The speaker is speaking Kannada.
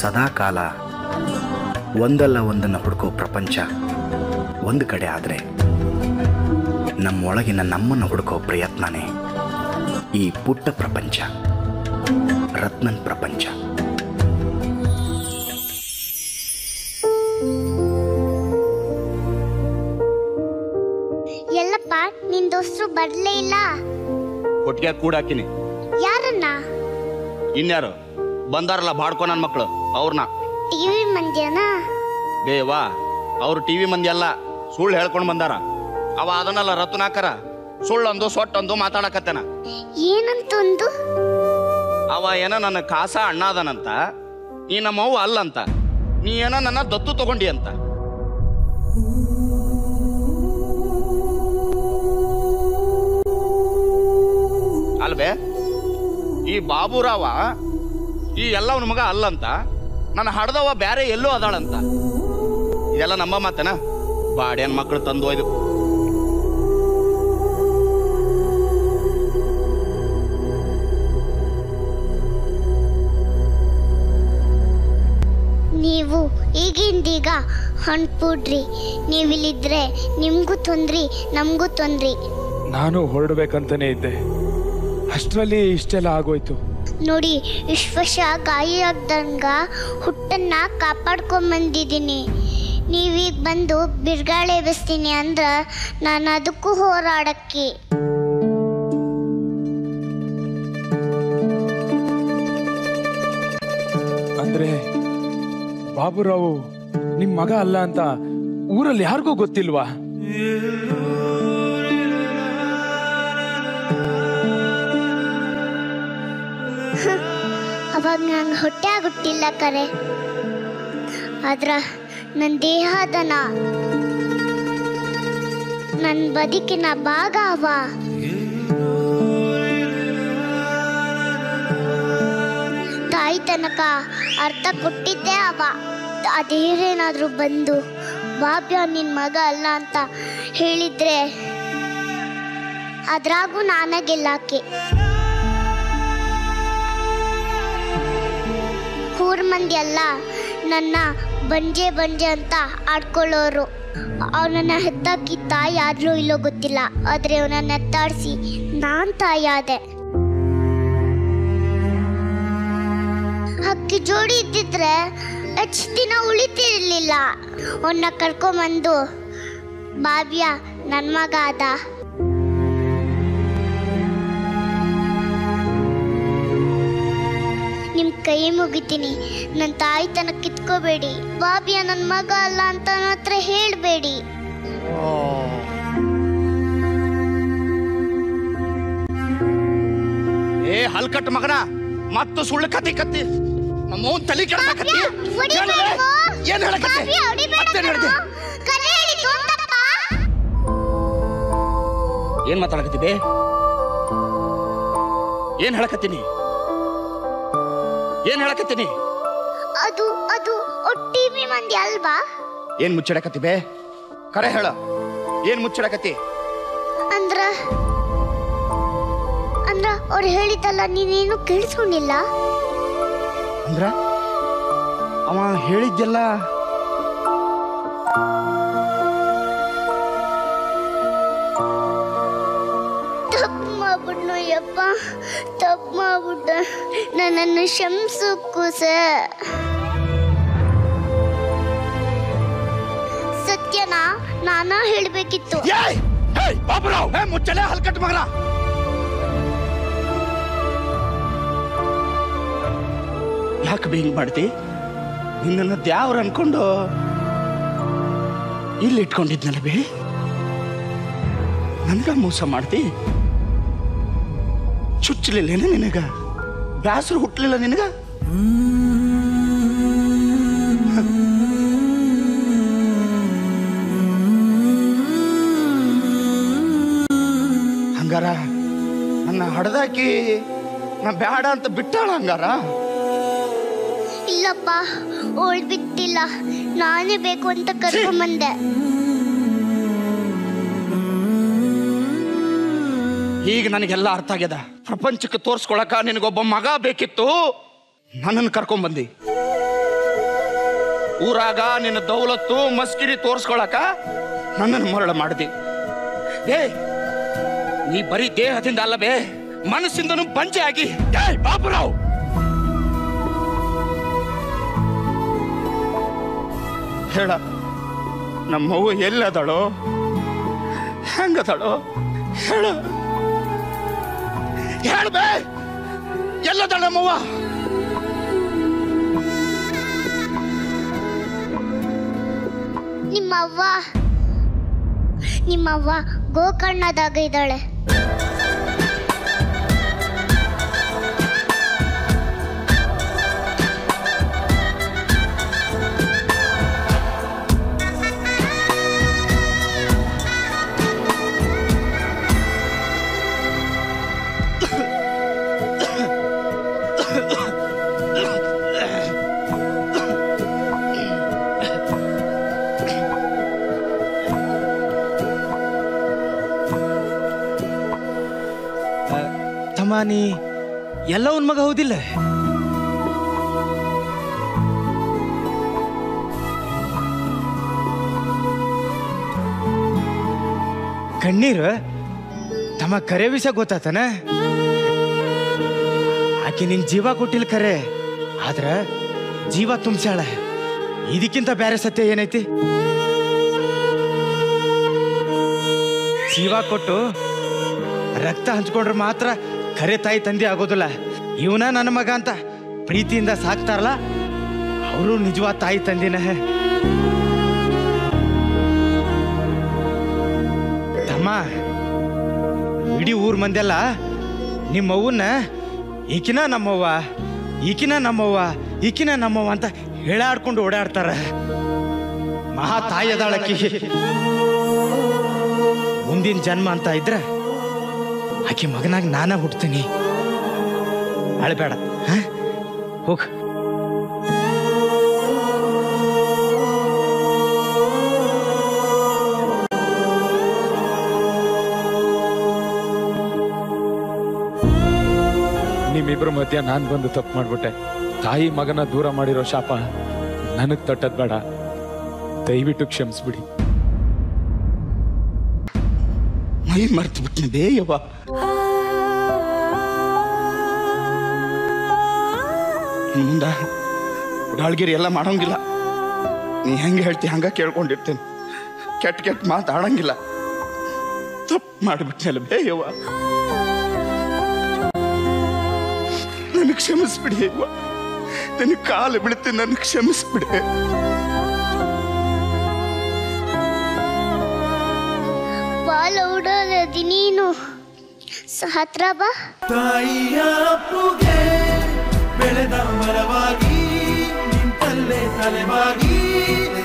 ಸದಾ ಕಾಲ ಒಂದಲ್ಲ ಒಂದನ್ನು ಹುಡುಕೋ ಪ್ರಪಂಚ ಒಂದು ಕಡೆ ಆದರೆ ನಮ್ಮೊಳಗಿನ ನಮ್ಮನ್ನು ಹುಡುಕೋ ಪ್ರಯತ್ನನೇ ಈ ಪುಟ್ಟ ಪ್ರಪಂಚ ರತ್ನನ್ ಪ್ರಪಂಚ ಎಲ್ಲಪ್ಪ ನಿನ್ ದೋಸ್ತರು ಬರ್ಲೇ ಇಲ್ಲ ಒಟ್ಟಿಗೆ ಕೂಡಾಕಿನಿ ಯಾರನ್ನ ಇನ್ಯಾರು ಬಂದಾರಲ್ಲ ಬಾಡ್ಕೊ ನನ್ನ ಮಕ್ಕಳು ಅವ್ರನ್ನ ಟಿವಿ ಮಂದ್ಯನ ಬೇವಾ ಅವ್ರು ಟಿ ವಿ ಮಂದಿ ಅಲ್ಲ ಸುಳ್ಳು ಹೇಳ್ಕೊಂಡು ಬಂದಾರ ಅವ ಅದನ್ನಲ್ಲ ರತ್ನಾಕರ ಸುಳ್ಳೊಂದು ಸೊಟ್ಟೊಂದು ಮಾತಾಡಕತ್ತೇನ ಏನಂತಂದು ಅವ ಏನೋ ನನ್ನ ಕಾಸ ಅಣ್ಣ ಅದನಂತ ನೀ ನಮ್ಮವ್ವ ಅಲ್ಲಂತ ನೀ ಏನೋ ನನ್ನ ದತ್ತು ತಗೊಂಡಿ ಅಂತ ಅಲ್ವೇ ಈ ಬಾಬುರಾವ ಈ ಎಲ್ಲವನ ಮಗ ಅಲ್ಲಂತ ನನ್ನ ಹಡ್ದವ ಬ್ಯಾರೆ ಎಲ್ಲೋ ಅದಾಳಂತ ಇದೆಲ್ಲ ನಮ್ಮ ಮಾತೇನ ಬಾಡ್ಯಾನ್ ಮಕ್ಕಳು ತಂದು ಒಯ್ದು ನೀವು ಈಗಿಂದೀಗ ಹೊಂಟ್ಬಿಡ್ರಿ ನೀವಿಲ್ಲಿದ್ರೆ ನಿಮ್ಗೂ ತೊಂದ್ರಿ ನಮಗೂ ತೊಂದ್ರಿ ನಾನು ಹೊರಡ್ಬೇಕಂತಾನೆ ಇದ್ದೆ ಅಷ್ಟರಲ್ಲಿ ಇಷ್ಟೆಲ್ಲ ಆಗೋಯ್ತು ನೋಡಿ ಇಷ್ಟು ವರ್ಷ ಗಾಯ ಆಗ್ದಂಗ ಹುಟ್ಟನ್ನ ಕಾಪಾಡ್ಕೊಂಬಂದಿದ್ದೀನಿ ನೀವೀಗ ಬಂದು ಬಿರ್ಗಾಳೆ ಎಬ್ಬಿಸ್ತೀನಿ ಅಂದ್ರ ನಾನು ಅದಕ್ಕೂ ಹೋರಾಡಕ್ಕೆ ಅಂದ್ರೆ ಬಾಬುರಾವು ನಿಮ್ ಮಗ ಅಲ್ಲ ಅಂತ ಊರಲ್ಲಿ ಯಾರಿಗೂ ಗೊತ್ತಿಲ್ವಾ ಅವಾಗ ನಂಗೆ ಹೊಟ್ಟೆ ಆಗುಟ್ಟಿಲ್ಲ ಕರೆ ಆದ್ರ ನನ್ನ ದೇಹದನ ನನ್ನ ಬದುಕಿನ ಭಾಗ ಅವ ತಾಯಿ ತನಕ ಅರ್ಥ ಕೊಟ್ಟಿದ್ದೇ ಅವ ಅದೇನೇನಾದ್ರೂ ಬಂದು ಬಾಬ್ಯ ನಿನ್ ಮಗ ಅಲ್ಲ ಅಂತ ಹೇಳಿದ್ರೆ ಅದ್ರಾಗೂ ನಾನ ಗೆಲ್ಲಾಕೆ ಊರ್ ಮಂದಿ ಎಲ್ಲ ನನ್ನ ಬಂಜೆ ಬಂಜೆ ಅಂತ ಆಡ್ಕೊಳ್ಳೋರು ಅವನನ್ನ ಹೆತ್ತಾಕಿ ತಾಯಿ ಆದ್ರೂ ಇಲ್ಲೋ ಗೊತ್ತಿಲ್ಲ ಆದ್ರೆ ಅವನನ್ನ ಎತ್ತಾಡ್ಸಿ ನಾನ್ ತಾಯಿ ಆದೆ ಹಕ್ಕಿ ಜೋಡಿ ಇದ್ದಿದ್ರೆ ಹೆಚ್ಚು ದಿನ ಉಳಿತಿರ್ಲಿಲ್ಲ ಅವನ್ನ ಕರ್ಕೊಂಬಂದು ಬಾಬ್ಯ ನನ್ ಮಗ ಆದ ನಿಮ್ ಕೈ ಮುಗಿತೀನಿ ನನ್ನ ತಾಯಿ ತನ ಕಿತ್ಕೋಬೇಡಿ ಬಾಬಿಯ ನನ್ನ ಮಗ ಅಲ್ಲ ಅಂತ ನನ್ನ ಹತ್ರ ಹೇಳ್ಬೇಡಿ ಏ ಹಲ್ಕಟ್ ಮಗನ ಮತ್ತು ಸುಳ್ಳು ಕತ್ತಿ ಕತ್ತಿ ನಮ್ಮ ಅವ್ನ್ ತಲೆ ಕೆಡ್ಸಾಕತ್ತಿ ಹೊಡಿಬೇಡ್ವೋ. ಏನ್ ಹೇಳಕತ್ತಿ ಬಾಬ್ಯ, ಹೊಡಿಬೇಡ ಮತ್ತೇನ್ ಹೇಳ್ತಿ ಕಣೋ. ಕರೆ ಹೇಳಿದ್ದು ಅಂತಪ್ಪ. ಏನ್ ಮಾತಾಡಕತ್ತಿ ಬೇ ಏನ್ ಹೇಳಕತ್ತೀನಿ ಏನ್ ಹೇಳಕತ್ತೀನಿ ಅದು ಅದು ಟಿವಿ ಮಂದಿ ಅಲ್ವಾ ಏನ್ ಮುಚ್ಚಿಡಕತ್ತಿ ಬೇ ಕರೆ ಹೇಳ ಏನ್ ಮುಚ್ಚಿಡಕತ್ತಿ ಅಂದ್ರ ಅಂದ್ರ ಅವ್ರು ಹೇಳಿದ್ದಲ್ಲ ನೀನೇನು ಕೇಳಿಸ್ಕೊಂಡಿಲ್ಲ ಅಂದ್ರ ಅವ ಹೇಳಿದ್ದೆಲ್ಲ ತಪ್ಪು ಮಾಡ್ಬಿಟ್ನು ಯಪ್ಪ ತಪ್ಪು ಮಾಡ್ಬಿಟ್ಟ ನನ್ನನ್ನು ಕ್ಷಮಿಸು ಸರ್ ಸತ್ಯನ ನಾನಾ ಹೇಳ್ಬೇಕಿತ್ತು ಏಯ್ ಏಯ್ ಬಾಬುರಾವ್ ಏ ಮುಚ್ಚಲೆ ಹಲ್ಕಟ್ ಮಗನ ಯಾಕೆ ಬಿ ಹಿಂಗ್ ಮಾಡ್ತಿ ನಿನ್ನನ್ನು ದ್ಯಾವ್ರ ಅನ್ಕೊಂಡು ಇಲ್ಲಿ ಇಟ್ಕೊಂಡಿದ್ನಲ್ಲ ಬೇ ನನ್ಗ ಮೋಸ ಮಾಡ್ತಿ ಚುಚ್ಚಲಿಲ್ಲೇನ ನಿನಗ ಬ್ಯಾಸರು ಹುಟ್ಲಿಲ್ಲ ನಿನಗ ಹಂಗಾರ ನನ್ನ ಹಡ್ದಾಕಿ ನಾ ಬ್ಯಾಡ ಅಂತ ಬಿಟ್ಟಾಳ ಹಂಗಾರ ಇಲ್ಲಪ್ಪ ಓಳ್ ಬಿಟ್ಟಿಲ್ಲ ನಾನೇ ಬೇಕು ಅಂತ ಕರ್ಕೊಂಬಂದೆ ಈಗ ನನಗೆಲ್ಲ ಅರ್ಥ ಆಗ್ಯದ ಪ್ರಪಂಚಕ್ಕೆ ತೋರ್ಸ್ಕೊಳಕ ನಿನಗೊಬ್ಬ ಮಗ ಬೇಕಿತ್ತು ನನ್ನನ್ನು ಕರ್ಕೊಂಬಂದಿ ಊರಾಗ ನಿನ್ನ ದೌಲತ್ತು ಮಸ್ಕಿರಿ ತೋರ್ಸ್ಕೊಳಕ ನನ್ನನ್ನು ಮರಳ ಮಾಡ್ದಿ ಏ ನೀ ಬರೀ ದೇಹದಿಂದ ಅಲ್ಲವೇ ಮನಸ್ಸಿಂದನೂ ಪಂಚೆ ಆಗಿ ಏ ಬಾಬುರಾವ್ ಹೇಳ ನಮ್ಮವ್ವ ಎಲ್ಲದಳೋ ಹೆಂಗದಳೋ ಹೇಳ ಹೇಳ್ಬೇ ಎಲ್ಲದಳ ನಮ್ಮವ್ವ ನಿಮ್ಮವ್ವ ನಿಮ್ಮವ್ವ ಗೋಕರ್ಣದಾಗ ಇದ್ದಾಳೆ ತಮ್ಮ ನೀ ಎಲ್ಲ ಒಂದ್ ಮಗ ಹೌದಿಲ್ಲ ಕಣ್ಣೀರು ತಮ್ಮ ಕರೆ ವಿಷಯ ಗೊತ್ತಾತನ ಆಕೆ ನಿಂಗೆ ಜೀವ ಕೊಟ್ಟಿಲ್ಲ ಕರೆ ಆದ್ರ ಜೀವ ತುಂಬ್ಸ್ಯಾಳ ಇದಕ್ಕಿಂತ ಬೇರೆ ಸತ್ಯ ಏನೈತಿ ಜೀವ ಕೊಟ್ಟು ರಕ್ತ ಹಂಚ್ಕೊಂಡ್ರೆ ಮಾತ್ರ ಖರೆ ತಾಯಿ ತಂದೆ ಆಗೋದಿಲ್ಲ ಇವನ ನನ್ನ ಮಗ ಅಂತ ಪ್ರೀತಿಯಿಂದ ಸಾಕ್ತಾರಲ್ಲ ಅವರು ನಿಜವಾದ ತಾಯಿ ತಂದಿನ ತಮ್ಮ ಇಡೀ ಊರ್ ಮಂದೆಲ್ಲ ನಿಮ್ಮವ್ವನ್ನ ಈಕಿನ ನಮ್ಮವ್ವ ಈಕಿನ ನಮ್ಮವ್ವ ಈಕಿನ ನಮ್ಮವ್ವ ಅಂತ ಹೇಳಾಡ್ಕೊಂಡು ಓಡಾಡ್ತಾರ ಮಹಾ ತಾಯಿ ಅದಾಳಕಿ ಮುಂದಿನ ಜನ್ಮ ಅಂತ ಇದ್ರೆ ಆಕೆ ಮಗನಾಗಿ ನಾನ ಹುಡ್ತೀನಿ ಅಳಬೇಡ ಹ? ಹೋಗ್ ನಿಮ್ಮಿಬ್ರ ಮಧ್ಯ ನಾನ್ ಬಂದು ತಪ್ಪು ಮಾಡ್ಬಿಟ್ಟೆ ತಾಯಿ ಮಗನ ದೂರ ಮಾಡಿರೋ ಶಾಪ ನನಗ್ ತಟ್ಟದ್ ಬೇಡ ದಯವಿಟ್ಟು ಕ್ಷಮಿಸ್ಬಿಡಿ ಮೈ ಮರ್ತು ಬಿಟ್ಟಿನ ಬೇಯವ್ವ ಇನ್ ಮುಂದ ಉಡಾಳ್ಗಿರಿ ಎಲ್ಲ ಮಾಡಂಗಿಲ್ಲ ನೀ ಹೆಂಗೆ ಹೇಳ್ತಿ ಹಂಗ ಕೇಳ್ಕೊಂಡಿರ್ತೇನೆ ಕೆಟ್ಟ ಕೆಟ್ಟ ಮಾತಾಡಂಗಿಲ್ಲ ತಪ್ಪು ಮಾಡಿಬಿಟ್ನಲ್ಲ ಬೇಯವ್ವ ನನಗೆ ಕ್ಷಮಿಸ್ಬಿಡಿ ಅವ್ವ ನನಗೆ ಕಾಲು ಬೀಳ್ತೀನಿ ನನಗೆ ಕ್ಷಮಿಸ್ಬಿಡಿ ಬಾಲ ಉಡೋದಿ ನೀನು ಸ- ಹತ್ರ ಬಾ ತಾಯಿಯ ಅಪ್ಪುಗೆ ಬೆಳೆದ ಮರವಾಗಿ ನಿಂತಲ್ಲೇ ತಲೆವಾಗಿ